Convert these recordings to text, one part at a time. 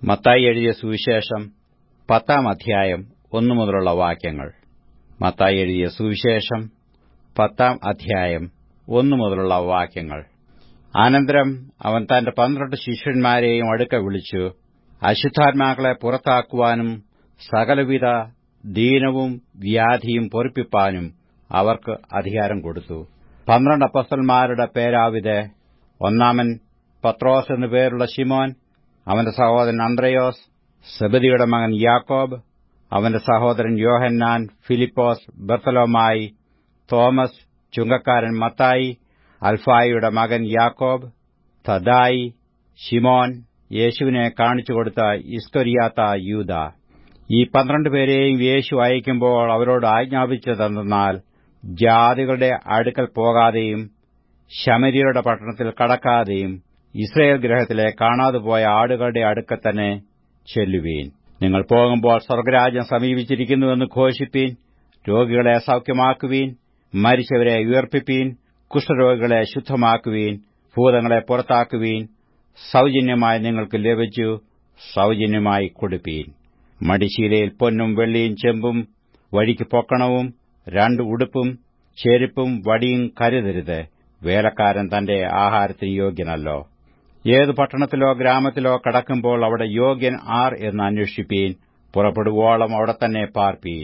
മത്തായി എഴുതിയ സുവിശേഷം പത്താം അധ്യായം ഒന്നു മുതലുള്ള വാക്യങ്ങൾ മത്തായി എഴുതിയ സുവിശേഷം പത്താം അധ്യായം ഒന്നു മുതലുള്ള വാക്യങ്ങൾ അനന്തരം അവൻ തന്റെ പന്ത്രണ്ട് ശിഷ്യന്മാരെയും അടുക്ക വിളിച്ചു അശുദ്ധാത്മാക്കളെ പുറത്താക്കുവാനും സകലവിധ ദീനവും വ്യാധിയും പൊറിപ്പിപ്പാനും അവർക്ക് അധികാരം കൊടുത്തു പന്ത്രണ്ട് അപ്പസ്തന്മാരുടെ പേരാവിത് ഒന്നാമൻ പത്രോസ് എന്നു പേരുള്ള ശിമോൻ അവന്റെ സഹോദരൻ അന്ത്രയോസ് സെബദിയുടെ മകൻ യാക്കോബ് അവന്റെ സഹോദരൻ യോഹന്നാൻ ഫിലിപ്പോസ് ബർത്തലോമായി തോമസ് ചുങ്കക്കാരൻ മത്തായി അൽഫായിയുടെ മകൻ യാക്കോബ് തദായി ഷിമോൻ യേശുവിനെ കാണിച്ചുകൊടുത്ത ഇസ്കൊരിയാത്ത യൂത ഈ പന്ത്രണ്ട് പേരെയും യേശു അയക്കുമ്പോൾ അവരോട് ആജ്ഞാപിച്ചതെന്നാൽ ജാതികളുടെ അടുക്കൽ പോകാതെയും ശമരിയുടെ പട്ടണത്തിൽ കടക്കാതെയും ഇസ്രയേൽ ഗ്രഹത്തിലെ കാണാതെ പോയ ആടുകളുടെ അടുക്കൽ തന്നെ ചെല്ലുവീൻ നിങ്ങൾ പോകുമ്പോൾ സ്വർഗരാജ്യം സമീപിച്ചിരിക്കുന്നുവെന്ന് ഘോഷിപ്പീൻ രോഗികളെ സൌഖ്യമാക്കുവീൻ മരിച്ചവരെ ഉയർപ്പിപ്പീൻ കുഷ്ഠരോഗികളെ ശുദ്ധമാക്കുവീൻ ഭൂതങ്ങളെ പുറത്താക്കുവീൻ സൌജന്യമായി നിങ്ങൾക്ക് ലഭിച്ചു സൌജന്യമായി കൊടുപ്പീൻ മടിശീലയിൽ പൊന്നും വെള്ളിയും ചെമ്പും വഴിക്ക് പൊക്കണവും രണ്ട് ഉടുപ്പും ചെരുപ്പും വടിയും കരുതരുത് വേലക്കാരൻ തന്റെ ആഹാരത്തിന് യോഗ്യനല്ലോ ഏത് പട്ടണത്തിലോ ഗ്രാമത്തിലോ കടക്കുമ്പോൾ അവിടെ യോഗ്യൻ ആർ എന്ന് അന്വേഷിപ്പീൻ പുറപ്പെടുവോളം അവിടെ തന്നെ പാർപ്പീൻ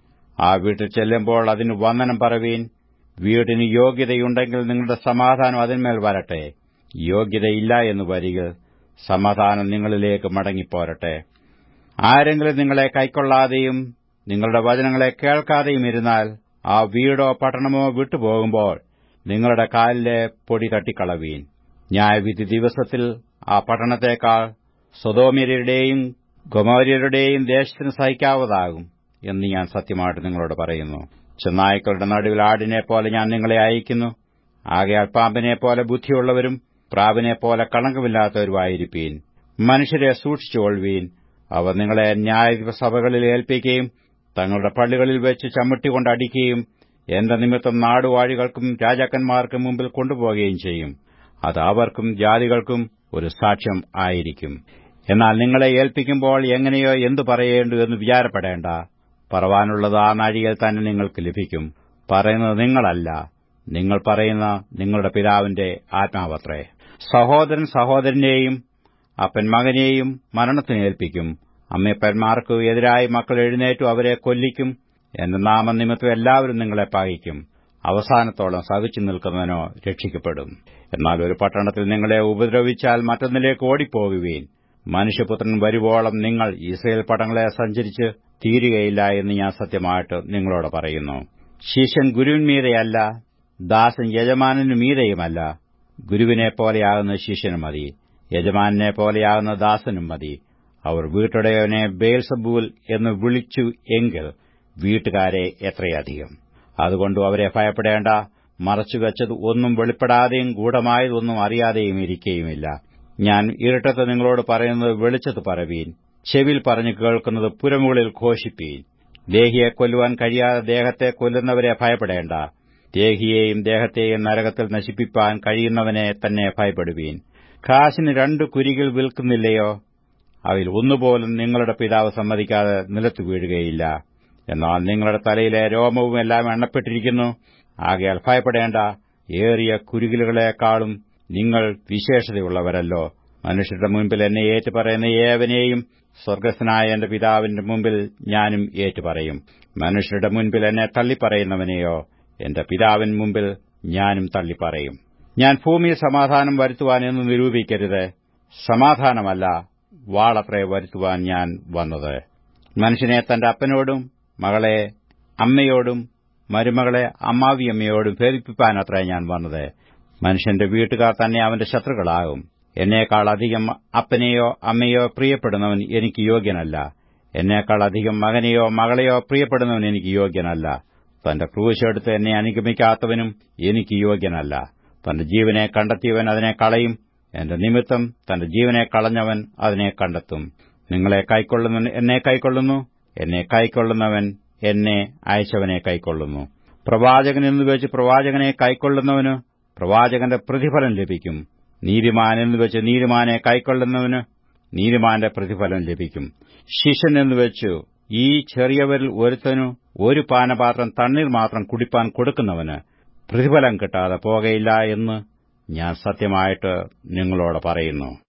ആ വീട്ടിൽ ചെല്ലുമ്പോൾ അതിന് വന്ദനം പറവീൻ വീടിന് യോഗ്യതയുണ്ടെങ്കിൽ നിങ്ങളുടെ സമാധാനം അതിന്മേൽ വരട്ടെ യോഗ്യതയില്ല എന്ന് വരിക സമാധാനം നിങ്ങളിലേക്ക് മടങ്ങിപ്പോരട്ടെ ആരെങ്കിലും നിങ്ങളെ കൈക്കൊള്ളാതെയും നിങ്ങളുടെ വചനങ്ങളെ കേൾക്കാതെയും ഇരുന്നാൽ ആ വീടോ പട്ടണമോ വിട്ടുപോകുമ്പോൾ നിങ്ങളുടെ കാലിലെ പൊടി തട്ടിക്കളവീൻ ന്യായവിധി ദിവസത്തിൽ ആ പട്ടണത്തേക്കാൾ സ്വതോമ്യരുടെയും ഗൊമോര്യരുടെയും ദേശത്തിന് സഹിക്കാവതാകും എന്ന് ഞാൻ സത്യമായിട്ട് നിങ്ങളോട് പറയുന്നു ചെന്നായ്ക്കളുടെ നടുവിൽ ആടിനെ പോലെ ഞാൻ നിങ്ങളെ അയക്കുന്നു ആകയാൽ പാമ്പിനെ പോലെ ബുദ്ധിയുള്ളവരും പ്രാവിനെ പോലെ കളങ്കമില്ലാത്തവരുമായിരിപ്പീൻ മനുഷ്യരെ സൂക്ഷിച്ചുകൊള്ളുവീൻ അവർ നിങ്ങളെ ന്യായസഭകളിൽ ഏൽപ്പിക്കുകയും തങ്ങളുടെ പള്ളികളിൽ വെച്ച് ചമ്മട്ടികൊണ്ട് അടിക്കുകയും എന്റെ നിമിത്തം നാടുവാഴികൾക്കും രാജാക്കന്മാർക്കും മുമ്പിൽ കൊണ്ടുപോകുകയും ചെയ്യും അത് അവർക്കും ജാതികൾക്കും ഒരു സാക്ഷ്യം ആയിരിക്കും എന്നാൽ നിങ്ങളെ ഏൽപ്പിക്കുമ്പോൾ എങ്ങനെയോ എന്തു പറയേണ്ടു എന്ന് വിചാരപ്പെടേണ്ട പറവാനുള്ളത് ആ നാഴികയിൽ തന്നെ നിങ്ങൾക്ക് ലഭിക്കും പറയുന്നത് നിങ്ങളല്ല നിങ്ങൾ പറയുന്ന നിങ്ങളുടെ പിതാവിന്റെ ആത്മാവത്രേ സഹോദരൻ സഹോദരനെയും അപ്പൻ മകനെയും മരണത്തിന് ഏൽപ്പിക്കും അമ്മയപ്പന്മാർക്ക് എതിരായി മക്കൾ എഴുന്നേറ്റു അവരെ കൊല്ലിക്കും എന്റെ നാമനിമിത്തം എല്ലാവരും നിങ്ങളെ പകയ്ക്കും അവസാനത്തോളം സഹിച്ചു നിൽക്കുന്നവനോ രക്ഷിക്കപ്പെടും എന്നാൽ ഒരു പട്ടണത്തിൽ നിങ്ങളെ ഉപദ്രവിച്ചാൽ മറ്റൊന്നിലേക്ക് ഓടിപ്പോകുവീൻ മനുഷ്യപുത്രൻ വരുവോളം നിങ്ങൾ ഇസ്രയേൽ പടങ്ങളെ സഞ്ചരിച്ച് തീരുകയില്ല എന്ന് ഞാൻ സത്യമായിട്ട് നിങ്ങളോട് പറയുന്നു ശിഷ്യൻ ഗുരുവിന്മീതയല്ല ദാസൻ യജമാനു മീതയുമല്ല ഗുരുവിനെ പോലെയാകുന്ന ശിഷ്യനും മതി യജമാനെ പോലെയാകുന്ന ദാസനും മതി അവർ വീട്ടുടയവനെ ബേൽസബൂൽ എന്ന് വിളിച്ചു എങ്കിൽ വീട്ടുകാരെ എത്രയധികം അതുകൊണ്ട് അവരെ ഭയപ്പെടേണ്ട മറച്ചുവെച്ചത് ഒന്നും വെളിപ്പെടാതെയും ഗൂഢമായതൊന്നും അറിയാതെയും ഇരിക്കുകയുമില്ല ഞാൻ ഇരുട്ടത്ത് നിങ്ങളോട് പറയുന്നത് വെളിച്ചത്ത് പറവീൻ ചെവിൽ പറഞ്ഞു കേൾക്കുന്നത് പുരമുകളിൽ ഘോഷിപ്പീൻ ദേഹിയെ കൊല്ലുവാൻ കഴിയാതെ ദേഹത്തെ കൊല്ലുന്നവരെ ഭയപ്പെടേണ്ട ദേഹിയെയും ദേഹത്തെയും നരകത്തിൽ നശിപ്പിപ്പാൻ കഴിയുന്നവനെ തന്നെ ഭയപ്പെടുവീൻ കാശിന് രണ്ട് കുരികൾ വിൽക്കുന്നില്ലയോ അവയിൽ ഒന്നുപോലും നിങ്ങളുടെ പിതാവ് സമ്മതിക്കാതെ നിലത്തു വീഴുകയില്ല എന്നാൽ നിങ്ങളുടെ തലയിലെ രോമവും എല്ലാം എണ്ണപ്പെട്ടിരിക്കുന്നു ആകയാൽ ഭയപ്പെടേണ്ട ഏറിയ കുരുകിലുകളെക്കാളും നിങ്ങൾ വിശേഷതയുള്ളവരല്ലോ മനുഷ്യരുടെ മുൻപിൽ എന്നെ ഏറ്റുപറയുന്ന ഏവനെയും സ്വർഗസ്ഥനായ എന്റെ പിതാവിന്റെ മുമ്പിൽ ഞാനും ഏറ്റുപറയും മനുഷ്യരുടെ മുൻപിൽ എന്നെ തള്ളിപ്പറയുന്നവനെയോ എന്റെ പിതാവിൻ മുമ്പിൽ ഞാനും തള്ളിപ്പറയും ഞാൻ ഭൂമിയിൽ സമാധാനം വരുത്തുവാൻ എന്ന് നിരൂപിക്കരുത് സമാധാനമല്ല വാളത്രേ വരുത്തുവാൻ ഞാൻ വന്നത് മനുഷ്യനെ തന്റെ അപ്പനോടും മകളെ അമ്മയോടും മരുമകളെ അമ്മാവിയമ്മയോടും ഭേദിപ്പിക്കാനത്രേ ഞാൻ വന്നത് മനുഷ്യന്റെ വീട്ടുകാർ തന്നെ അവന്റെ ശത്രുക്കളാകും എന്നേക്കാൾ അധികം അപ്പനെയോ അമ്മയോ പ്രിയപ്പെടുന്നവൻ എനിക്ക് യോഗ്യനല്ല എന്നേക്കാൾ അധികം മകനെയോ മകളെയോ പ്രിയപ്പെടുന്നവൻ എനിക്ക് യോഗ്യനല്ല തന്റെ ക്രൂശെടുത്ത് എന്നെ അനുഗമിക്കാത്തവനും എനിക്ക് യോഗ്യനല്ല തന്റെ ജീവനെ കണ്ടെത്തിയവൻ അതിനെ കളയും എന്റെ നിമിത്തം തന്റെ ജീവനെ കളഞ്ഞവൻ അതിനെ കണ്ടെത്തും നിങ്ങളെ കൈക്കൊള്ളുന്നവൻ എന്നെ കൈക്കൊള്ളുന്നു എന്നെ കൈക്കൊള്ളുന്നവൻ എന്നെ അയച്ചവനെ കൈക്കൊള്ളുന്നു പ്രവാചകൻ എന്ന് വെച്ച് പ്രവാചകനെ കൈക്കൊള്ളുന്നവന് പ്രവാചകന്റെ പ്രതിഫലം ലഭിക്കും നീതിമാൻ എന്ന് വെച്ച് നീതിമാനെ കൈക്കൊള്ളുന്നവന് നീതിമാന്റെ പ്രതിഫലം ലഭിക്കും ശിഷ്യൻ എന്ന് വെച്ചു ഈ ചെറിയവരിൽ ഒരുത്തനു ഒരു പാനപാത്രം തണ്ണീർ മാത്രം കുടിപ്പാൻ കൊടുക്കുന്നവന് പ്രതിഫലം കിട്ടാതെ പോകയില്ല എന്ന് ഞാൻ സത്യമായിട്ട് നിങ്ങളോട് പറയുന്നു